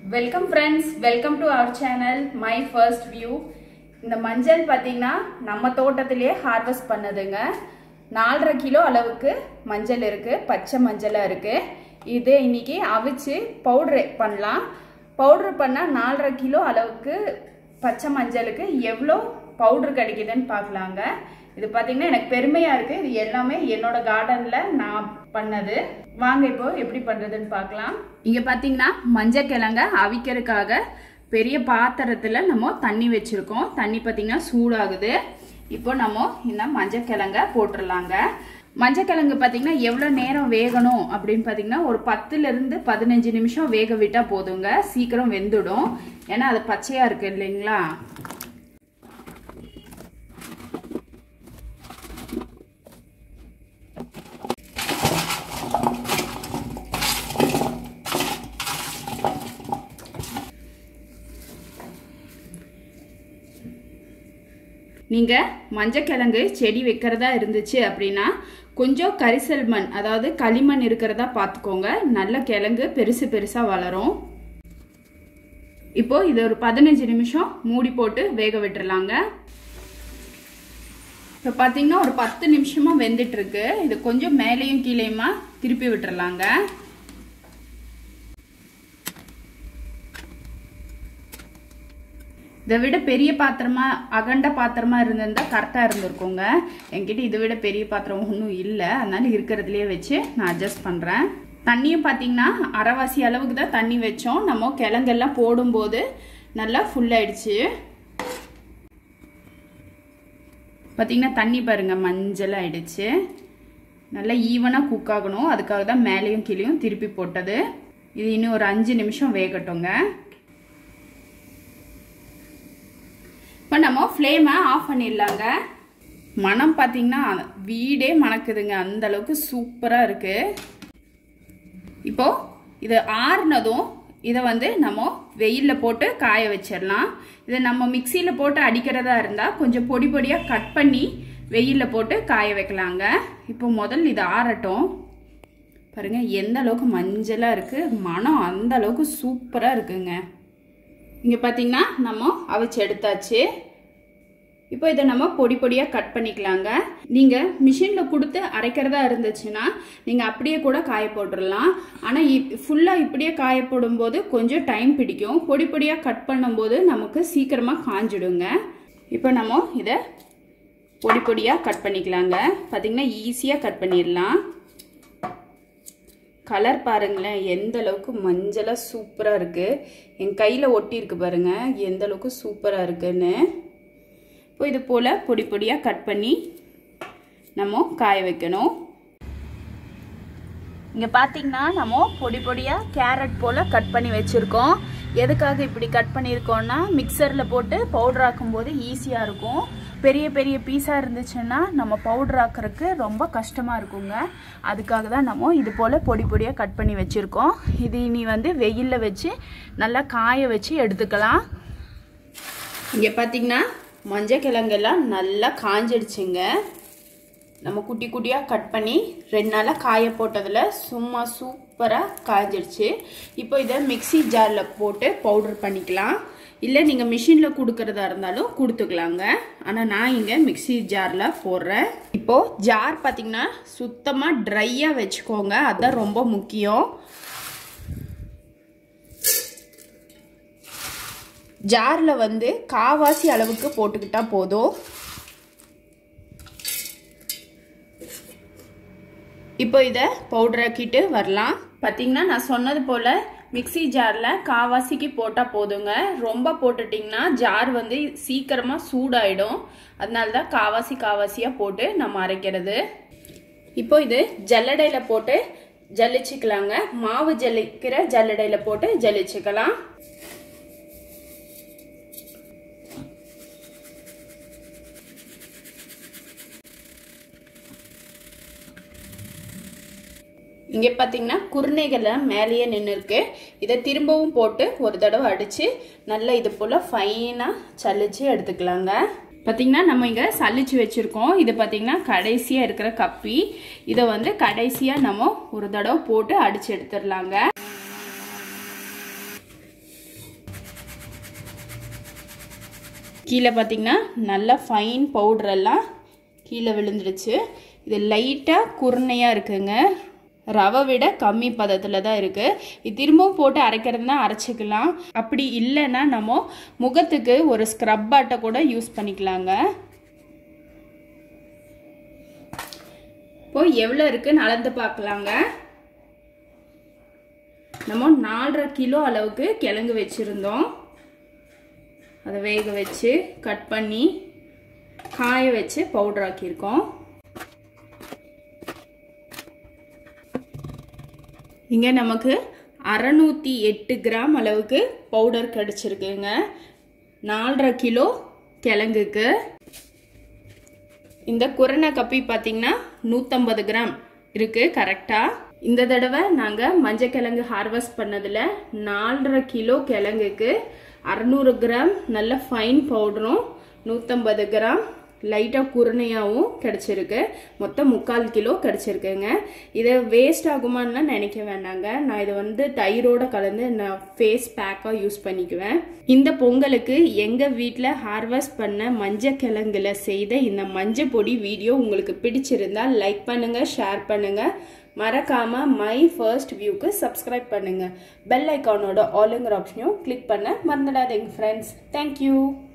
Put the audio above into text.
welcome friends welcome to our channel my first view இந்த மஞ்சள் பார்த்தீங்கன்னா நம்ம தோட்டத்திலேயே ஹார்வெஸ்ட் பண்ணதுங்க நாலரை கிலோ அளவுக்கு மஞ்சள் இருக்கு பச்சை மஞ்சளாக இருக்கு இது இன்னைக்கு அவிச்சு பவுட்ரு பண்ணலாம் பவுட்ரு பண்ணால் நாலரை கிலோ அளவுக்கு பச்சை மஞ்சளுக்கு எவ்வளோ பவுட்ரு கிடைக்குதுன்னு பார்க்கலாங்க இது பார்த்தீங்கன்னா எனக்கு பெருமையாக இருக்குது இது எல்லாமே என்னோட கார்டனில் நான் பண்ணது வாங்க இப்போ எப்படி பண்ணுறதுன்னு பார்க்கலாம் இங்கே பார்த்தீங்கன்னா மஞ்சள் கிழங்க அவிக்கிறதுக்காக பெரிய பாத்திரத்தில் நம்ம தண்ணி வச்சுருக்கோம் தண்ணி பார்த்தீங்கன்னா சூடாகுது இப்போ நம்ம இந்த மஞ்சள் கிழங்க போட்டுடலாங்க மஞ்சள் கிழங்கு பார்த்தீங்கன்னா எவ்வளோ நேரம் வேகணும் அப்படின்னு பார்த்தீங்கன்னா ஒரு பத்துலேருந்து பதினஞ்சு நிமிஷம் வேக விட்டால் போதுங்க சீக்கிரம் வெந்துடும் ஏன்னா அது பச்சையாக இருக்குது இல்லைங்களா நீங்கள் மஞ்சக்கிழங்கு செடி வைக்கிறதா இருந்துச்சு அப்படின்னா கொஞ்சம் கரிசல் மண் அதாவது களிமண் இருக்கிறதா பார்த்துக்கோங்க நல்ல கிழங்கு பெருசு பெருசாக வளரும் இப்போ இது ஒரு பதினஞ்சு நிமிஷம் மூடி போட்டு வேக விட்டுறலாங்க இப்போ பார்த்தீங்கன்னா ஒரு பத்து நிமிஷமாக வெந்துட்டு இருக்கு இது கொஞ்சம் மேலேயும் கீழேயுமா திருப்பி விட்டுறலாங்க இதை விட பெரிய பாத்திரமா அகண்ட பாத்திரமா இருந்திருந்தா கரெக்டாக இருந்திருக்குங்க என்கிட்ட இதை விட பெரிய பாத்திரம் ஒன்றும் இல்லை அதனால இருக்கிறதுலையே வச்சு நான் அட்ஜஸ்ட் பண்ணுறேன் தண்ணியும் பார்த்தீங்கன்னா அரைவாசி அளவுக்கு தான் தண்ணி வச்சோம் நம்ம கிழங்கெல்லாம் போடும்போது நல்லா ஃபுல்லாயிடுச்சு பார்த்தீங்கன்னா தண்ணி பாருங்க மஞ்சள் ஆயிடுச்சு நல்லா ஈவனாக குக் ஆகணும் அதுக்காக தான் மேலேயும் கீழேயும் திருப்பி போட்டது இது இன்னும் ஒரு அஞ்சு நிமிஷம் வேகட்டுங்க இப்போ நம்ம ஃப்ளேமை ஆஃப் பண்ணிடலாங்க மனம் பார்த்தீங்கன்னா வீடே மணக்குதுங்க அந்த அளவுக்கு சூப்பராக இருக்கு இப்போ இது ஆறுனதும் இதை வந்து நம்ம வெயிலில் போட்டு காய வச்சிடலாம் இதை நம்ம மிக்சியில் போட்டு அடிக்கிறதா இருந்தால் கொஞ்சம் பொடி பொடியாக கட் பண்ணி வெயிலில் போட்டு காய வைக்கலாங்க இப்போ முதல் இது ஆறட்டும் பாருங்க எந்த அளவுக்கு மஞ்சளாக இருக்குது மனம் அந்த அளவுக்கு சூப்பராக இருக்குங்க இங்கே பார்த்தீங்கன்னா நம்ம அவிச்சு எடுத்தாச்சு இப்போ இதை நம்ம பொடி பொடியாக கட் பண்ணிக்கலாங்க நீங்கள் மிஷினில் கொடுத்து அரைக்கிறதா இருந்துச்சுன்னா நீங்கள் அப்படியே கூட காய போட்டுடலாம் ஆனால் ஃபுல்லாக இப்படியே காய போடும்போது கொஞ்சம் டைம் பிடிக்கும் பொடி பொடியாக கட் பண்ணும்போது நமக்கு சீக்கிரமாக காஞ்சிடுங்க இப்போ நம்ம இதை பொடி பொடியாக கட் பண்ணிக்கலாங்க பார்த்திங்கன்னா ஈஸியாக கட் பண்ணிடலாம் கலர் பாருங்களேன் எந்த அளவுக்கு மஞ்சளாக சூப்பராக இருக்குது என் கையில் ஒட்டியிருக்கு பாருங்கள் எந்த அளவுக்கு சூப்பராக இருக்குன்னு இப்போ இது போல் பொடி பொடியாக கட் பண்ணி நம்ம காய வைக்கணும் இங்கே பார்த்தீங்கன்னா நம்ம பொடி பொடியாக கேரட் போல் கட் பண்ணி வச்சுருக்கோம் எதுக்காக இப்படி கட் பண்ணியிருக்கோன்னா மிக்சரில் போட்டு பவுடர் ஆக்கும்போது ஈஸியாக இருக்கும் பெரிய பெரிய பீஸாக இருந்துச்சுன்னா நம்ம பவுடர் ஆக்கிறதுக்கு ரொம்ப கஷ்டமாக இருக்குங்க அதுக்காக தான் நம்ம இது போல் பொடி பொடியாக கட் பண்ணி வச்சுருக்கோம் இது இனி வந்து வெயிலில் வச்சு நல்லா காய வச்சு எடுத்துக்கலாம் இங்கே பார்த்தீங்கன்னா மஞ்சள் கிழங்கெல்லாம் நல்லா காஞ்சிடுச்சுங்க நம்ம குட்டி குட்டியாக கட் பண்ணி ரெண்டு நாளாக காய போட்டதில் சும்மா சூப்பராக காய்ஞ்சிடுச்சு இப்போ இதை மிக்சி ஜாரில் போட்டு பவுடர் பண்ணிக்கலாம் இல்லை நீங்கள் மிஷினில் கொடுக்கறதா இருந்தாலும் கொடுத்துக்கலாங்க ஆனால் நான் இங்கே மிக்சி ஜாரில் போடுறேன் இப்போது ஜார் பார்த்திங்கன்னா சுத்தமாக ட்ரையாக வச்சுக்கோங்க அதுதான் ரொம்ப முக்கியம் ஜாரில் வந்து காவாசி அளவுக்கு போட்டுக்கிட்டா போதும் இப்போ இதை பவுடர் ஆக்கிட்டு வரலாம் பார்த்தீங்கன்னா நான் சொன்னது போல் மிக்சி ஜாரில் காவாசிக்கு போட்டால் போதுங்க ரொம்ப போட்டுட்டிங்கன்னா ஜார் வந்து சீக்கிரமாக சூடாயிடும் அதனால தான் காவாசி காவாசியாக போட்டு நம்ம அரைக்கிறது இப்போ இது ஜல்லடையில் போட்டு ஜல்லிச்சுக்கலாங்க மாவு ஜல்லிக்கிற ஜல்லடையில் போட்டு ஜல்லிச்சுக்கலாம் இங்கே பார்த்தீங்கன்னா குருணைகளை மேலேயே நின்று இருக்கு இதை திரும்பவும் போட்டு ஒரு தடவை அடித்து நல்லா இது போல் ஃபைனாக சலிச்சு எடுத்துக்கலாங்க பார்த்தீங்கன்னா நம்ம இங்கே சலிச்சு வச்சுருக்கோம் இது பார்த்தீங்கன்னா கடைசியாக இருக்கிற கப்பி இதை வந்து கடைசியாக நம்ம ஒரு தடவை போட்டு அடித்து எடுத்துடலாங்க கீழே பார்த்தீங்கன்னா நல்லா ஃபைன் பவுடரெல்லாம் கீழே விழுந்துடுச்சு இது லைட்டாக குருணையாக இருக்குங்க ரவை விட கம்மி பதத்தில் தான் இருக்குது இது திரும்பவும் போட்டு அரைக்கிறதுனா அரைச்சிக்கலாம் அப்படி இல்லைன்னா நம்ம முகத்துக்கு ஒரு ஸ்க்ரப் ஆட்டை கூட யூஸ் பண்ணிக்கலாங்க இப்போ எவ்வளோ இருக்குன்னு அளந்து பார்க்கலாங்க நம்ம நாலரை கிலோ அளவுக்கு கிழங்கு வச்சுருந்தோம் அதை வேக வச்சு கட் பண்ணி காய வச்சு பவுடர் ஆக்கியிருக்கோம் இங்கே நமக்கு அறநூற்றி எட்டு கிராம் அளவுக்கு பவுடர் கிடச்சிருக்குங்க நாலரை கிலோ கிழங்குக்கு இந்த குரணை கப்பி பார்த்தீங்கன்னா நூற்றம்பது கிராம் இருக்குது கரெக்டாக இந்த தடவை நாங்கள் மஞ்சள் கிழங்கு ஹார்வெஸ்ட் பண்ணதில் நாலரை கிலோ கிழங்குக்கு அறநூறு கிராம் நல்ல ஃபைன் பவுடரும் நூற்றம்பது கிராம் லைட்டாக குருணையாகவும் கிடச்சிருக்கு மொத்தம் முக்கால் கிலோ கிடச்சிருக்குங்க இதை வேஸ்ட் ஆகுமான்னு நினைக்க வேண்டாங்க நான் இதை வந்து தயிரோட கலந்து நான் ஃபேஸ் பேக்காக யூஸ் பண்ணிக்குவேன் இந்த பொங்கலுக்கு எங்கள் வீட்டில் ஹார்வெஸ்ட் பண்ண மஞ்சள் கிழங்குல செய்த இந்த மஞ்சள் பொடி வீடியோ உங்களுக்கு பிடிச்சிருந்தா லைக் பண்ணுங்கள் ஷேர் பண்ணுங்கள் மறக்காம மை ஃபர்ஸ்ட் வியூக்கு சப்ஸ்கிரைப் பண்ணுங்க பெல் ஐக்கானோட ஆளுங்கிற ஆப்ஷனையும் கிளிக் பண்ண மறந்துடாதீங்க ஃப்ரெண்ட்ஸ் தேங்க்யூ